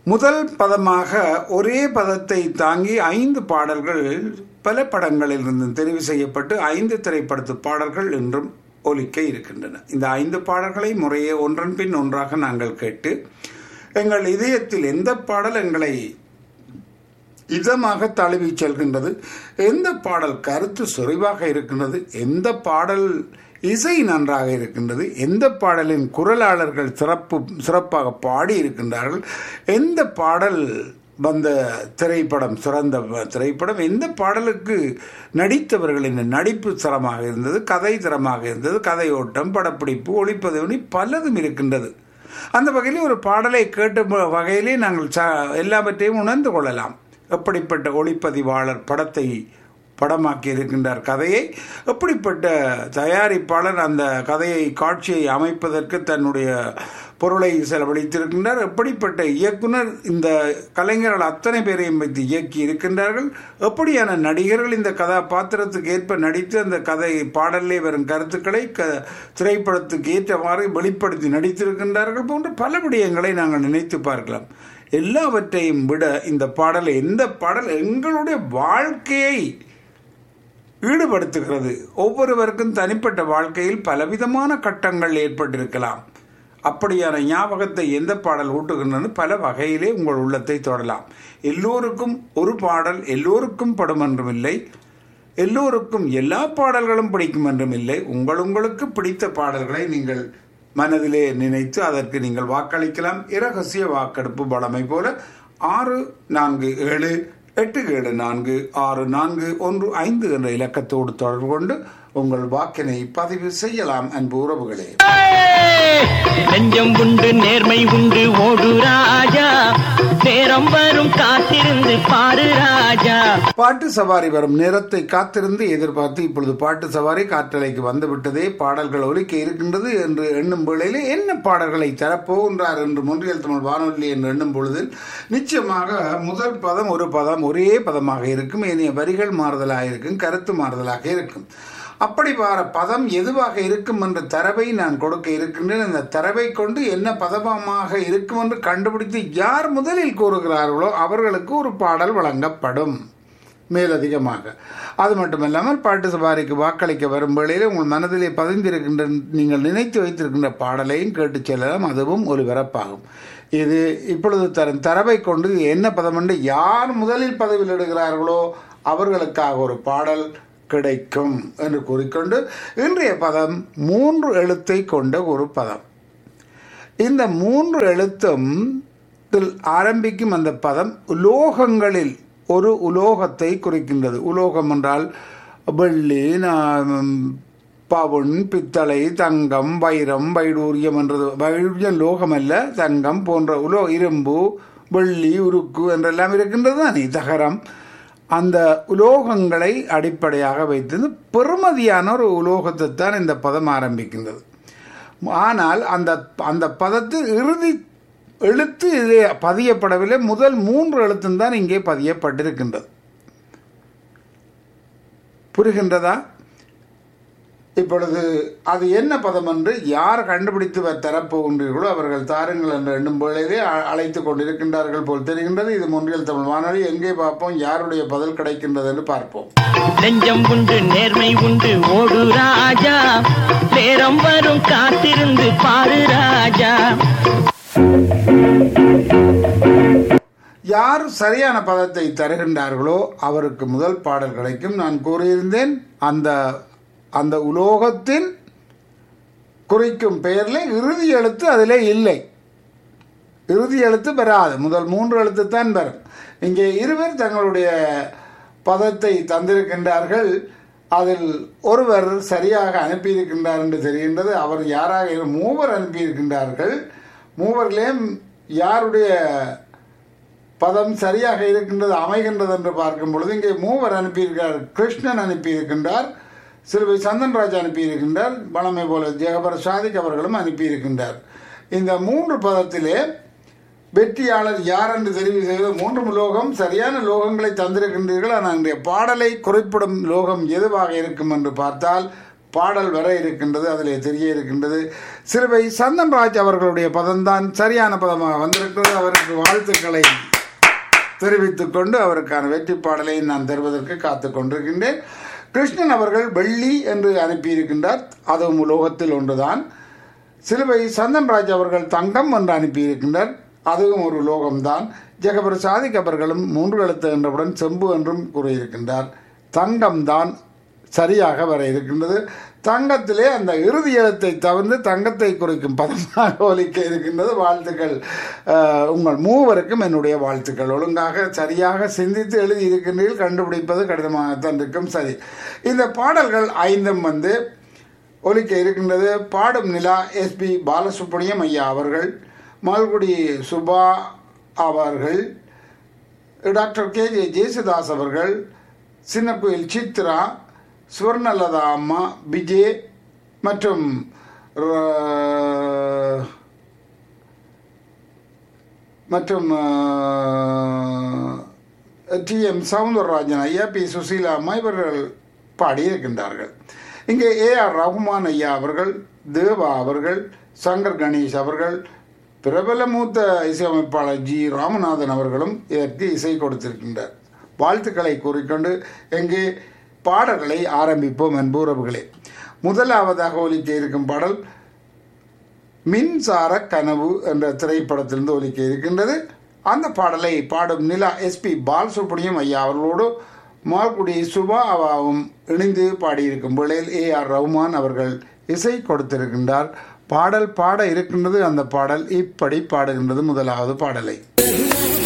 முதல் பதமாக ஒரே பதத்தை தாங்கி ஐந்து பாடல்கள் பல படங்களில் இருந்து தெரிவு செய்யப்பட்டு ஐந்து திரைப்படத்து பாடல்கள் இன்றும் ஒலிக்க இருக்கின்றன இந்த ஐந்து பாடல்களை முறையே ஒன்றன் பின் ஒன்றாக நாங்கள் கேட்டு எங்கள் இதயத்தில் எந்த பாடல் எங்களை இதமாக தழுவி செல்கின்றது எந்த பாடல் கருத்து சுறைவாக இருக்கின்றது எந்த பாடல் இசை நன்றாக இருக்கின்றது எந்த பாடலின் குரலாளர்கள் சிறப்பு சிறப்பாக பாடி இருக்கின்றார்கள் எந்த பாடல் வந்த திரைப்படம் சிறந்த திரைப்படம் எந்த பாடலுக்கு நடித்தவர்களின் நடிப்பு தரமாக இருந்தது கதை தரமாக இருந்தது கதையோட்டம் படப்பிடிப்பு ஒளிப்பதிவு பலதும் இருக்கின்றது அந்த வகையில் ஒரு பாடலை கேட்ட வகையிலே நாங்கள் எல்லாவற்றையும் உணர்ந்து கொள்ளலாம் எப்படிப்பட்ட ஒளிப்பதிவாளர் படத்தை படமாக்கி இருக்கின்றார் கதையை எப்படிப்பட்ட தயாரிப்பாளர் அந்த கதையை காட்சியை அமைப்பதற்கு தன்னுடைய பொருளை செலவழித்திருக்கின்றார் எப்படிப்பட்ட இயக்குனர் இந்த கலைஞர்கள் அத்தனை பேரையும் வைத்து இயக்கி இருக்கின்றார்கள் எப்படியான நடிகர்கள் இந்த கதாபாத்திரத்துக்கு ஏற்ப நடித்து அந்த கதை பாடலே வரும் கருத்துக்களை க திரைப்படத்துக்கு ஏற்றவாறு வெளிப்படுத்தி நடித்திருக்கின்றார்கள் போன்ற பல விடயங்களை நாங்கள் நினைத்து பார்க்கலாம் எல்லாவற்றையும் விட இந்த பாடல் எந்த பாடல் எங்களுடைய வாழ்க்கையை ஈடுபடுத்துகிறது ஒவ்வொருவருக்கும் தனிப்பட்ட வாழ்க்கையில் பலவிதமான கட்டங்கள் ஏற்பட்டிருக்கலாம் அப்படியான ஞாபகத்தை எந்த பாடல் ஊட்டுகின்றது பல வகையிலே உங்கள் உள்ளத்தை தொடலாம் எல்லோருக்கும் ஒரு பாடல் எல்லோருக்கும் படும் என்றும் இல்லை எல்லோருக்கும் எல்லா பாடல்களும் பிடிக்கும் என்றும் இல்லை உங்கள் உங்களுக்கு பிடித்த பாடல்களை நீங்கள் மனதிலே நினைத்து அதற்கு நீங்கள் வாக்களிக்கலாம் இரகசிய வாக்கெடுப்பு பலமை போல ஆறு நான்கு ஏழு எட்டு ஏழு நான்கு ஆறு நான்கு ஒன்று ஐந்து என்ற இலக்கத்தோடு தொடர்பு கொண்டு உங்கள் வாக்கினை பதிவு செய்யலாம் அன்பு உறவுகளே நெஞ்சம் உண்டு நேர்மை உண்டு ஓடு ராஜா நேரம் வரும் காத்திருந்து பாரு ராஜா பாட்டு சவாரி வரும் நேரத்தை காத்திருந்து எதிர்பார்த்து இப்பொழுது பாட்டு சவாரி காற்றலைக்கு வந்துவிட்டதே பாடல்கள் ஒலிக்க இருக்கின்றது என்று எண்ணும் வேளையிலே என்ன பாடல்களை தரப்போகின்றார் என்று முன்றியல் தமிழ் வானொலி என்று எண்ணும் பொழுதில் நிச்சயமாக முதல் பதம் ஒரு பதம் ஒரே பதமாக இருக்கும் ஏனைய வரிகள் மாறுதலாக இருக்கும் கருத்து மாறுதலாக இருக்கும் அப்படி வார பதம் எதுவாக இருக்கும் என்ற தரவை நான் கொடுக்க இருக்கின்றேன் அந்த தரவை கொண்டு என்ன பதமாக இருக்கும் என்று கண்டுபிடித்து யார் முதலில் கூறுகிறார்களோ அவர்களுக்கு ஒரு பாடல் வழங்கப்படும் மேலதிகமாக அது மட்டுமல்லாமல் பாட்டு சவாரிக்கு வாக்களிக்க வரும் வேளையில் உங்கள் மனதிலே பதிந்திருக்கின்ற நீங்கள் நினைத்து வைத்திருக்கின்ற பாடலையும் கேட்டு செல்லலாம் அதுவும் ஒரு வரப்பாகும் இது இப்பொழுது தரும் தரவை கொண்டு என்ன பதம் என்று யார் முதலில் பதவியில் இடுகிறார்களோ அவர்களுக்காக ஒரு பாடல் கிடைக்கும் என்று கூறிக்கொண்டு இன்றைய பதம் மூன்று எழுத்தை கொண்ட ஒரு பதம் இந்த மூன்று எழுத்தும் ஆரம்பிக்கும் அந்த பதம் உலோகங்களில் ஒரு உலோகத்தை குறிக்கின்றது உலோகம் என்றால் வெள்ளி பவுன் பித்தளை தங்கம் வைரம் வைடூரியம் என்றது வைடூரியம் லோகம் அல்ல தங்கம் போன்ற உலோ இரும்பு வெள்ளி உருக்கு என்றெல்லாம் இருக்கின்றது தானே தகரம் அந்த உலோகங்களை அடிப்படையாக வைத்து பெருமதியான ஒரு உலோகத்தை தான் இந்த பதம் ஆரம்பிக்கின்றது ஆனால் அந்த அந்த பதத்தில் இறுதி எழுத்து இது பதியப்படவில்லை முதல் மூன்று எழுத்தும் தான் இங்கே பதியப்பட்டிருக்கின்றது புரிகின்றதா இப்பொழுது அது என்ன பதம் என்று யார் கண்டுபிடித்து தரப்போகின்றீர்களோ அவர்கள் தாருங்கள் என்று எண்ணும் வேளையிலே அழைத்து கொண்டிருக்கின்றார்கள் போல் தெரிகின்றது இது முன்றியல் தமிழ் வானொலி எங்கே பார்ப்போம் யாருடைய பதில் கிடைக்கின்றது என்று பார்ப்போம் நெஞ்சம் உண்டு நேர்மை உண்டு ஓடு ராஜா நேரம் வரும் காத்திருந்து பாரு ராஜா யார் சரியான பதத்தை தருகின்றார்களோ அவருக்கு முதல் பாடல் கிடைக்கும் நான் கூறியிருந்தேன் அந்த அந்த உலோகத்தின் குறிக்கும் பெயரில் இறுதி எழுத்து அதிலே இல்லை இறுதி எழுத்து பெறாது முதல் மூன்று எழுத்து தான் பெறும் இங்கே இருவர் தங்களுடைய பதத்தை தந்திருக்கின்றார்கள் அதில் ஒருவர் சரியாக அனுப்பியிருக்கின்றார் என்று தெரிகின்றது அவர் யாராக மூவர் அனுப்பியிருக்கின்றார்கள் மூவர்களே யாருடைய பதம் சரியாக இருக்கின்றது அமைகின்றது என்று பார்க்கும் பொழுது இங்கே மூவர் அனுப்பியிருக்கிறார் கிருஷ்ணன் அனுப்பியிருக்கின்றார் சிறுவை சந்தன்ராஜ் அனுப்பியிருக்கின்றார் பழமை போல ஜெகபர் சாதிக் அவர்களும் அனுப்பியிருக்கின்றார் இந்த மூன்று பதத்திலே வெற்றியாளர் யார் என்று தெரிவு செய்வது மூன்று லோகம் சரியான லோகங்களை தந்திருக்கின்றீர்கள் ஆனால் அன்றைய பாடலை குறிப்பிடும் லோகம் எதுவாக இருக்கும் என்று பார்த்தால் பாடல் வர இருக்கின்றது அதிலே தெரிய இருக்கின்றது சிறுவை சந்தன்ராஜ் அவர்களுடைய பதம்தான் சரியான பதமாக வந்திருக்கிறது அவருக்கு வாழ்த்துக்களை தெரிவித்துக் கொண்டு அவருக்கான வெற்றி பாடலை நான் தருவதற்கு காத்துக் கொண்டிருக்கின்றேன் கிருஷ்ணன் அவர்கள் வெள்ளி என்று அனுப்பியிருக்கின்றார் அதுவும் உலோகத்தில் ஒன்றுதான் சிலுவை சந்தன்ராஜ் அவர்கள் தங்கம் என்று அனுப்பியிருக்கின்றார் அதுவும் ஒரு லோகம்தான் ஜெகபர் சாதிக் அவர்களும் மூன்று எழுத்து என்றவுடன் செம்பு என்றும் கூறியிருக்கின்றார் தங்கம்தான் சரியாக வர இருக்கின்றது தங்கத்திலே அந்த இறுதி எழுத்தை தவிர்த்து தங்கத்தை குறிக்கும் பதமாக ஒலிக்க இருக்கின்றது வாழ்த்துக்கள் அஹ், உங்கள் மூவருக்கும் என்னுடைய வாழ்த்துக்கள் ஒழுங்காக சரியாக சிந்தித்து எழுதி இருக்கின்றீர்கள் கண்டுபிடிப்பது கடினமாகத்தான் இருக்கும் சரி இந்த பாடல்கள் ஐந்தும் வந்து ஒலிக்க இருக்கின்றது பாடும் நிலா எஸ்பி பாலசுப்ரமணியம் ஐயா அவர்கள் மால்குடி சுபா அவர்கள் டாக்டர் கே ஜே ஜேசுதாஸ் அவர்கள் சின்னக்குயில் சித்ரா சுவர்ணலதா அம்மா விஜே மற்றும் ர- மற்றும் டி எம் சவுந்தரராஜன் ஐயா பி சுசீலா அம்மா இவர்கள் பாடியிருக்கின்றார்கள் இங்கே ஏ ஆர் ரகுமான் ஐயா அவர்கள் தேவா அவர்கள் சங்கர் கணேஷ் அவர்கள் பிரபல மூத்த இசையமைப்பாளர் ஜி ராமநாதன் அவர்களும் இதற்கு இசை கொடுத்திருக்கின்றார் வாழ்த்துக்களை கூறிக்கொண்டு எங்கே பாடல்களை ஆரம்பிப்போம் என்புறவுகளே முதலாவதாக ஒலிக்க இருக்கும் பாடல் மின்சார கனவு என்ற திரைப்படத்திலிருந்து ஒலிக்க இருக்கின்றது அந்த பாடலை பாடும் நிலா எஸ்பி பாலசுப்ரமணியம் ஐயா அவர்களோடு மால்குடி சுபா அவாவும் இணைந்து பாடியிருக்கும் வேளையில் ஏ ஆர் ரஹ்மான் அவர்கள் இசை கொடுத்திருக்கின்றார் பாடல் பாட இருக்கின்றது அந்த பாடல் இப்படி பாடுகின்றது முதலாவது பாடலை